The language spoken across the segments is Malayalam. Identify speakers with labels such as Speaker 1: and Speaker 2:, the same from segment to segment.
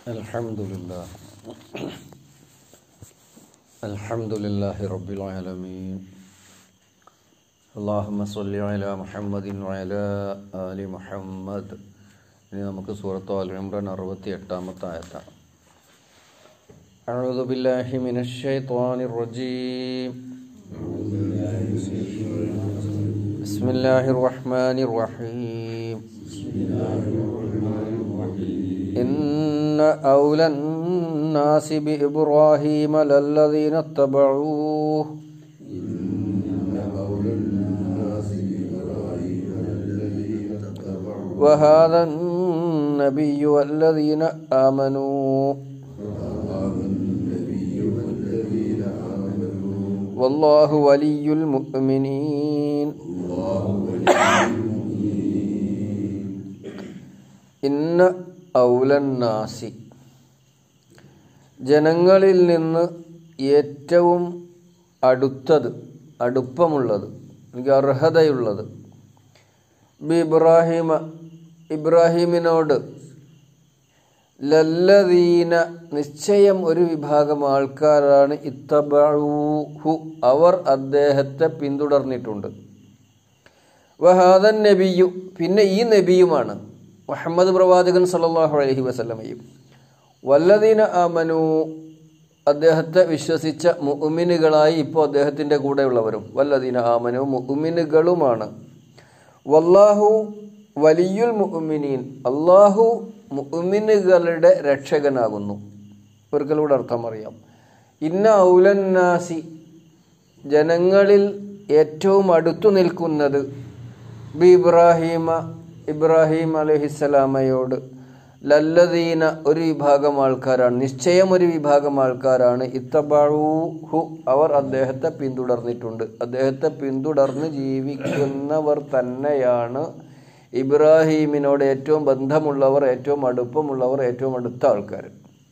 Speaker 1: الحمد لله الحمد لله رب العالمين اللهم صل على محمد وعلى آل محمد ഇനി നമുക്ക് സൂറത്ത് ആൽ ഇമ്രാൻ അറുപത്തി എട്ടാമത്തെ ആയത്താണ് أعوذ بالله من الشيطان الرجيم بسم الله الرحمن الرحيم إن أولى الناس بإبراهيم للذين اتبعوه وهذا النبي والذين آمنوا والله ولي المؤمنين ഇന്ന ഔലന്നാസി ജനങ്ങളിൽ നിന്ന് ഏറ്റവും അടുത്തത് അടുപ്പമുള്ളത് എനിക്ക് അർഹതയുള്ളത് ബി ഇബ്രാഹിമ ഇബ്രാഹിമിനോട് ലല്ലദീന നിശ്ചയം ഒരു വിഭാഗം ആൾക്കാരാണ് ഇത്തബൂഹു അവർ അദ്ദേഹത്തെ പിന്തുടർന്നിട്ടുണ്ട് വഹാദൻ നബിയു പിന്നെ ഈ നബിയുമാണ് മുഹമ്മദ് പ്രവാചകൻ സല്ലല്ലാഹു അലൈഹി വസല്ലമയും വല്ലദീന ആമനു അദ്ദേഹത്തെ വിശ്വസിച്ച മുഅ്മിനുകളായി ഇപ്പോൾ അദ്ദേഹത്തിൻ്റെ കൂടെയുള്ളവരും വല്ലദീന ആമനു മുഅ്മിനുകളുമാണ് വല്ലാഹു വലിയുൽ മുഅ്മിനീൻ അള്ളാഹു മുഅ്മിനുകളുടെ രക്ഷകനാകുന്നു ഒരിക്കലൂടെ അർത്ഥം അറിയാം ഇന്ന ഔലന്നാസി ജനങ്ങളിൽ ഏറ്റവും അടുത്തു നിൽക്കുന്നത് ബി ഇബ്രാഹിമ ഇബ്രാഹിം അലഹിസ്സലാമയോട് ലല്ലദീന ഒരു വിഭാഗം ആൾക്കാരാണ് നിശ്ചയം ഒരു വിഭാഗം ആൾക്കാരാണ് ഇത്തബൂഹു അവർ അദ്ദേഹത്തെ പിന്തുടർന്നിട്ടുണ്ട് അദ്ദേഹത്തെ പിന്തുടർന്ന് ജീവിക്കുന്നവർ തന്നെയാണ് ഇബ്രാഹീമിനോട് ഏറ്റവും ബന്ധമുള്ളവർ ഏറ്റവും അടുപ്പമുള്ളവർ ഏറ്റവും അടുത്ത ആൾക്കാർ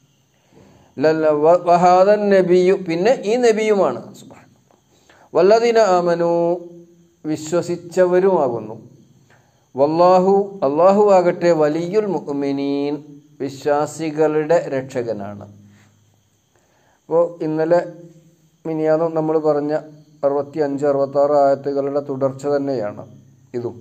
Speaker 1: ലല്ല വഹാദൻ നബിയു പിന്നെ ഈ നബിയുമാണ് വല്ലദീന ആമനു വിശ്വസിച്ചവരുമാകുന്നു വല്ലാഹു അള്ളാഹു ആകട്ടെ വലിയുൽ മുഅ്മിനീൻ വിശ്വാസികളുടെ രക്ഷകനാണ് അപ്പോൾ ഇന്നലെ മിനിയാന്നും നമ്മൾ പറഞ്ഞ അറുപത്തി അഞ്ച് അറുപത്താറ് ആയത്തുകളുടെ തുടർച്ച തന്നെയാണ് ഇതും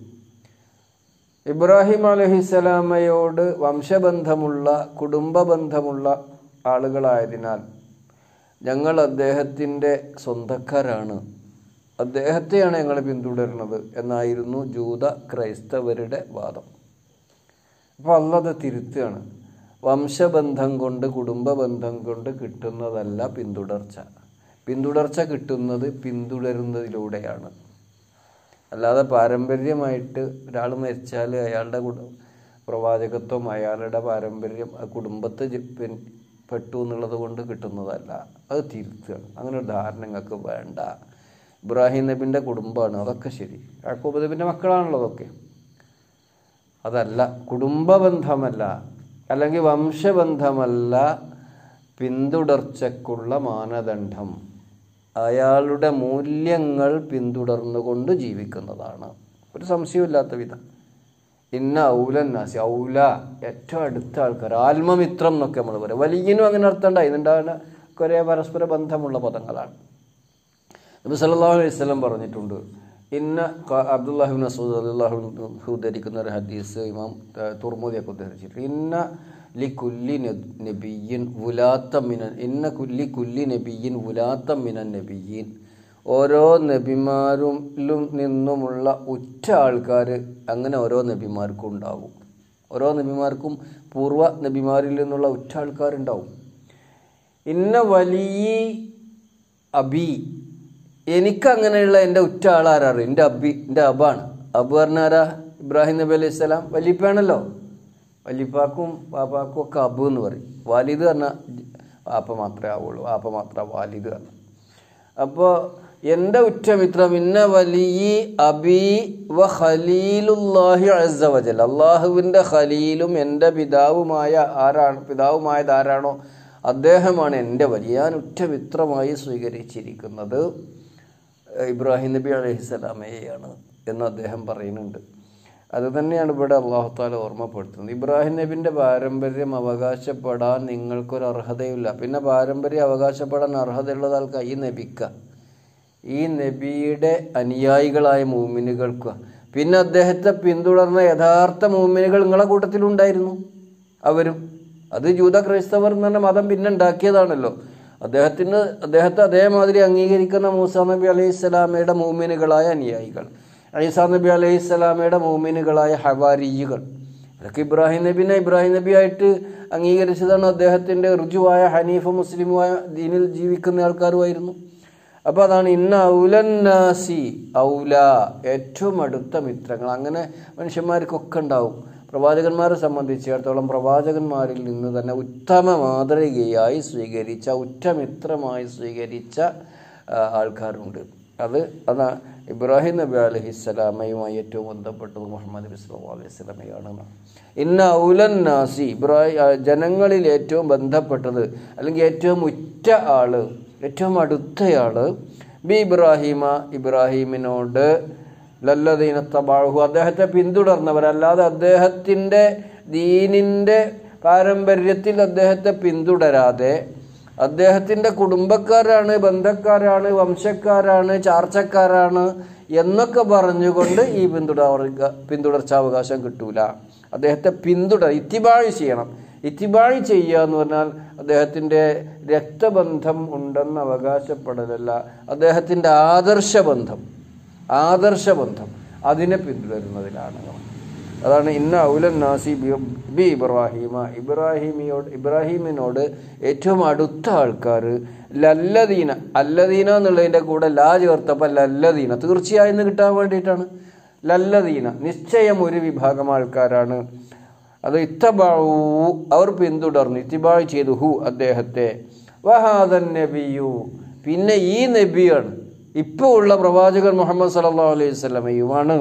Speaker 1: ഇബ്രാഹിം അലഹിസ്സലാമയോട് വംശബന്ധമുള്ള കുടുംബ ബന്ധമുള്ള ആളുകളായതിനാൽ ഞങ്ങൾ അദ്ദേഹത്തിൻ്റെ സ്വന്തക്കാരാണ് അദ്ദേഹത്തെയാണ് ഞങ്ങൾ പിന്തുടരുന്നത് എന്നായിരുന്നു ജൂത ക്രൈസ്തവരുടെ വാദം അപ്പോൾ അള്ളത് തിരുത്തുകയാണ് വംശബന്ധം കൊണ്ട് കുടുംബ ബന്ധം കൊണ്ട് കിട്ടുന്നതല്ല പിന്തുടർച്ച പിന്തുടർച്ച കിട്ടുന്നത് പിന്തുടരുന്നതിലൂടെയാണ് അല്ലാതെ പാരമ്പര്യമായിട്ട് ഒരാൾ മരിച്ചാൽ അയാളുടെ പ്രവാചകത്വം അയാളുടെ പാരമ്പര്യം ആ കുടുംബത്തെ പെട്ടു എന്നുള്ളത് കൊണ്ട് കിട്ടുന്നതല്ല അത് തിരുത്തുകയാണ് അങ്ങനെ ഒരു ധാരണ നിങ്ങൾക്ക് വേണ്ട ഇബ്രാഹിം നബിൻ്റെ കുടുംബമാണ് അതൊക്കെ ശരി യാക്കൂബ് നബിൻ്റെ മക്കളാണല്ലോ അതൊക്കെ അതല്ല കുടുംബ ബന്ധമല്ല അല്ലെങ്കിൽ വംശബന്ധമല്ല പിന്തുടർച്ചക്കുള്ള മാനദണ്ഡം അയാളുടെ മൂല്യങ്ങൾ പിന്തുടർന്നുകൊണ്ട് ജീവിക്കുന്നതാണ് ഒരു സംശയമില്ലാത്ത വിധം ഇന്ന ഔലന്നാസി ഔല ഏറ്റവും അടുത്ത ആൾക്കാർ ആത്മമിത്രം എന്നൊക്കെ നമ്മൾ പറയാം വലിയനും അങ്ങനെ അർത്ഥം ഉണ്ടായി ഇതുണ്ടാകുന്ന കുറേ പരസ്പര ബന്ധമുള്ള പദങ്ങളാണ് നബി സല്ലല്ലാഹു അലൈഹി വസല്ലം പറഞ്ഞിട്ടുണ്ട് ഇന്ന അബ്ദുല്ലാഹിബിൻ മസൂദ് അള്ളാഹു ഉദ്ധരിക്കുന്ന ഒരു ഹദീസ് ഇമാം തുർമുദിയൊക്കെ ഉദ്ധരിച്ചിട്ടുണ്ട് ഇന്ന ലി കുല്ലി നബിയിൻ വുലാത്ത മിനൻ ഇന്ന കുല്ലി കുല്ലി നബിയിൻ വുലാത്ത മിനൻ നബിയിൻ ഓരോ നബിമാരിലും നിന്നുമുള്ള ഉറ്റ ആൾക്കാർ അങ്ങനെ ഓരോ നബിമാർക്കും ഉണ്ടാവും ഓരോ നബിമാർക്കും പൂർവ്വ നബിമാരിൽ നിന്നുള്ള ഉറ്റ ആൾക്കാരുണ്ടാവും ഇന്ന വലിയ അബി എനിക്ക് അങ്ങനെയുള്ള എൻ്റെ ഉറ്റ ആളാരാറ് എൻ്റെ അബി എൻ്റെ അബാണ് അബ് പറഞ്ഞാരാ ഇബ്രാഹിം നബി അലൈഹി സ്വലാം വല്ലിപ്പാണല്ലോ വല്ലിപ്പാക്കും പാപ്പാക്കും ഒക്കെ അബു എന്ന് പറയും വാലിദ് പറഞ്ഞാൽ പാപ്പ മാത്രമേ ആവുള്ളൂ പാപ്പ മാത്രമേ വാലിദ് പറഞ്ഞു അപ്പോൾ എൻ്റെ ഉറ്റമിത്രം ഇന്ന വലിയ അബി വ ഖലീലുല്ലാഹി അസവജൽ അള്ളാഹുവിൻ്റെ ഖലീലും എൻ്റെ പിതാവുമായ ആരാണ് പിതാവുമായത് ആരാണോ അദ്ദേഹമാണ് എൻ്റെ വലിയ ഞാൻ ഉറ്റമിത്രമായി സ്വീകരിച്ചിരിക്കുന്നത് ഇബ്രാഹിം നബി അലഹിസ്സലാമയെയാണ് എന്ന് അദ്ദേഹം പറയുന്നുണ്ട് അത് തന്നെയാണ് ഇവിടെ അള്ളാഹുത്താല ഓർമ്മപ്പെടുത്തുന്നത് ഇബ്രാഹിം നബിൻ്റെ പാരമ്പര്യം അവകാശപ്പെടാൻ നിങ്ങൾക്കൊരു അർഹതയില്ല പിന്നെ പാരമ്പര്യം അവകാശപ്പെടാൻ അർഹതയുള്ളത് ആൾക്കാർ ഈ നബിക്ക ഈ നബിയുടെ അനുയായികളായ മൂമിനുകൾക്ക് പിന്നെ അദ്ദേഹത്തെ പിന്തുടർന്ന യഥാർത്ഥ മൂമിനുകൾ നിങ്ങളെ കൂട്ടത്തിലുണ്ടായിരുന്നു അവരും അത് ജൂത ക്രൈസ്തവർ എന്ന് പറഞ്ഞ മതം പിന്നെ ഉണ്ടാക്കിയതാണല്ലോ അദ്ദേഹത്തിന് അദ്ദേഹത്തെ അതേമാതിരി അംഗീകരിക്കുന്ന മൂസ നബി അലൈഹി സ്വലാമയുടെ മൂമിനുകളായ അനുയായികൾ ഐസാ നബി അലൈഹി സ്വലാമയുടെ മൂമിനുകളായ ഹവാരിയുകൾ അതൊക്കെ ഇബ്രാഹിം നബിനെ ഇബ്രാഹിം നബിയായിട്ട് അംഗീകരിച്ചതാണ് അദ്ദേഹത്തിൻ്റെ ഋജുവായ ഹനീഫ മുസ്ലിമുമായ ദീനിൽ ജീവിക്കുന്ന ആൾക്കാരുമായിരുന്നു അപ്പോൾ അതാണ് ഇന്ന ഔലന്നാസി ഔല ഏറ്റവും അടുത്ത മിത്രങ്ങൾ അങ്ങനെ മനുഷ്യന്മാർക്കൊക്കെ ഉണ്ടാവും പ്രവാചകന്മാരെ സംബന്ധിച്ചിടത്തോളം പ്രവാചകന്മാരിൽ നിന്ന് തന്നെ ഉത്തമ മാതൃകയായി സ്വീകരിച്ച ഉറ്റമിത്രമായി സ്വീകരിച്ച ആ, ആൾക്കാരുണ്ട് അത് അതാ ഇബ്രാഹിം നബി അലഹിസ്സലാമയുമായി ഏറ്റവും ബന്ധപ്പെട്ടത് മുഹമ്മദ് നബി സല്ലല്ലാഹു അലൈഹി സ്വലമയാണ് ഇന്ന ഔലൻ നാസി ഇബ്രാഹിം ആ, ജനങ്ങളിൽ ഏറ്റവും ബന്ധപ്പെട്ടത് അല്ലെങ്കിൽ ഏറ്റവും ഉറ്റ ആള് ഏറ്റവും അടുത്തയാള് ബി ഇബ്രാഹിമ ഇബ്രാഹിമിനോട് ലല്ലദീനത്തബാഹു അദ്ദേഹത്തെ പിന്തുടർന്നവരല്ലാതെ അദ്ദേഹത്തിൻ്റെ ദീനിൻ്റെ പാരമ്പര്യത്തിൽ അദ്ദേഹത്തെ പിന്തുടരാതെ അദ്ദേഹത്തിൻ്റെ കുടുംബക്കാരാണ് ബന്ധക്കാരാണ് വംശക്കാരാണ് ചാർച്ചക്കാരാണ് എന്നൊക്കെ പറഞ്ഞുകൊണ്ട് ഈ പിന്തുടർക പിന്തുടർച്ചാവകാശം കിട്ടൂല അദ്ദേഹത്തെ പിന്തുട ഇത്തിബാഴ് ചെയ്യണം ഇത്തിബാഴ് ചെയ്യുക എന്ന് പറഞ്ഞാൽ അദ്ദേഹത്തിൻ്റെ രക്തബന്ധം ഉണ്ടെന്ന് അവകാശപ്പെടലല്ല അദ്ദേഹത്തിൻ്റെ ആദർശബന്ധം ആദർശബന്ധം അതിനെ പിന്തുടരുന്നതിലാണ് അതാണ് ഇന്ന ഔലൻ നാസി ബി ബി ഇബ്രാഹിമ ഇബ്രാഹിമിയോട് ഇബ്രാഹിമിനോട് ഏറ്റവും അടുത്ത ആൾക്കാർ ലല്ലദീന അല്ലദീന എന്നുള്ളതിൻ്റെ കൂടെ ലാ ചേർത്തപ്പോൾ ലല്ലദീന തീർച്ചയായും എന്ന് കിട്ടാൻ വേണ്ടിയിട്ടാണ് ലല്ലദീന നിശ്ചയം ഒരു വിഭാഗം ആൾക്കാരാണ് അത് ഇത്തബാവു അവർ പിന്തുടർന്നു ഇത്തിബാഴ് ചെയ്തു ഹു അദ്ദേഹത്തെ വഹാദൻ നബിയു പിന്നെ ഈ നബിയാണ് ഇപ്പോൾ ഉള്ള പ്രവാചകൻ മുഹമ്മദ് സല്ലല്ലാഹു അലൈഹി വസല്ലമയുമാണ്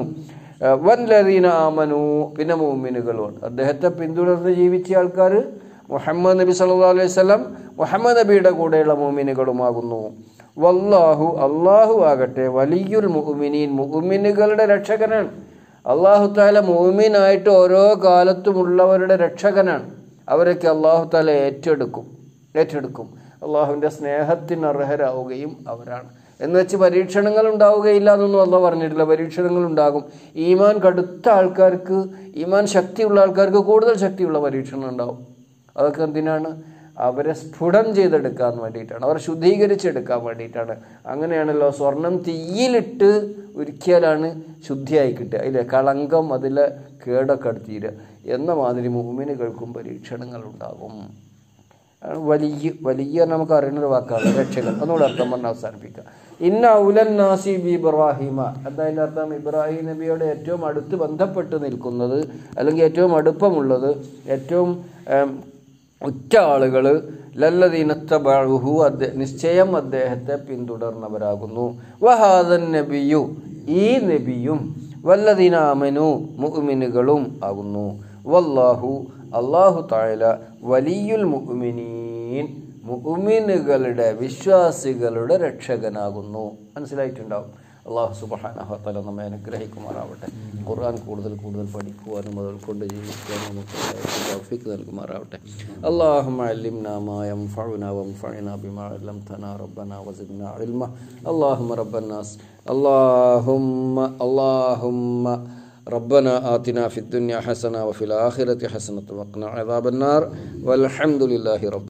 Speaker 1: വൻലദീന ആമനു പിന്നെ മൂമിനുകളുമാണ് അദ്ദേഹത്തെ പിന്തുടർന്ന് ജീവിച്ച ആൾക്കാർ മുഹമ്മദ് നബി സല്ലല്ലാഹു അലൈഹി വസല്ലം മുഹമ്മദ് നബിയുടെ കൂടെയുള്ള മൂമിനുകളുമാകുന്നു വല്ലാഹു അള്ളാഹു ആകട്ടെ വലിയുൽ മുഅ്മിനീൻ മുഅ്മിനുകളുടെ രക്ഷകനാണ് അള്ളാഹു താല മുഅ്മിനായിട്ട് ഓരോ കാലത്തുമുള്ളവരുടെ രക്ഷകനാണ് അവരൊക്കെ അള്ളാഹു താല ഏറ്റെടുക്കും ഏറ്റെടുക്കും അള്ളാഹുവിൻ്റെ സ്നേഹത്തിന് അർഹരാവുകയും അവരാണ് എന്ന് വെച്ച് പരീക്ഷണങ്ങൾ ഉണ്ടാവുകയില്ല എന്നൊന്നും അല്ല പറഞ്ഞിട്ടില്ല പരീക്ഷണങ്ങൾ ഉണ്ടാകും ഈമാൻ കടുത്ത ആൾക്കാർക്ക് ഈമാൻ ശക്തിയുള്ള ആൾക്കാർക്ക് കൂടുതൽ ശക്തിയുള്ള പരീക്ഷണം ഉണ്ടാവും അതൊക്കെ എന്തിനാണ് അവരെ സ്ഫുടം ചെയ്തെടുക്കാൻ വേണ്ടിയിട്ടാണ് അവരെ ശുദ്ധീകരിച്ചെടുക്കാൻ വേണ്ടിയിട്ടാണ് അങ്ങനെയാണല്ലോ സ്വർണം തീയിലിട്ട് ഉരുക്കിയാലാണ് ശുദ്ധിയായി കിട്ടുക അതിലെ കളങ്കം അതിലെ കേടൊക്കെ അടുത്തീരുക എന്ന മാതിരി മൂമിനുകൾക്കും പരീക്ഷണങ്ങൾ ഉണ്ടാകും ആണ് വലിയ വലിയ നമുക്ക് അറിയുന്ന ഒരു വാക്കാണ് രക്ഷകൻ ഒന്നുകൂടെ അർത്ഥം പറഞ്ഞ് അവസാനിപ്പിക്കുക ഇന്ന ഔലൻ നാസി ബി ഇബ്രാഹിമ എന്നതിൻ്റെ അർത്ഥം ഇബ്രാഹിം നബിയോട് ഏറ്റവും അടുത്ത് ബന്ധപ്പെട്ട് നിൽക്കുന്നത് അല്ലെങ്കിൽ ഏറ്റവും അടുപ്പമുള്ളത് ഏറ്റവും ഏം, ഉറ്റ ആളുകൾ ലല്ലദീനത്തബഹു അദ്ദേഹ നിശ്ചയം അദ്ദേഹത്തെ പിന്തുടർന്നവരാകുന്നു വഹാദൻ നബിയു ഈ നബിയും വല്ലദീന അമനു മുഅ്മിനുകളും ആകുന്നു വല്ലാഹു അള്ളാഹു താഴല വലിയുൽ മുഅ്മിനീൻ മുഅ്മിനുകളുടെ വിശ്വാസികളുടെ രക്ഷകനാകുന്നു മനസ്സിലായിട്ടുണ്ടാവും അള്ളാഹു സുബഹാനഹത്തല നമ്മെ അനുഗ്രഹിക്കുമാറാവട്ടെ ഖുർആൻ കൂടുതൽ കൂടുതൽ പഠിക്കുവാനും അത് ഉൾക്കൊണ്ട് ജീവിക്കുവാനും നമുക്ക് തൗഫീഖ് നൽകുമാറാവട്ടെ اللهم علمنا ما ينفعنا وانفعنا بما علمتنا ربنا وزدنا علما اللهم رب الناس اللهم اللهم ربنا آتنا في الدنيا حسنة وفي الآخرة حسنة وقنا عذاب النار والحمد لله رب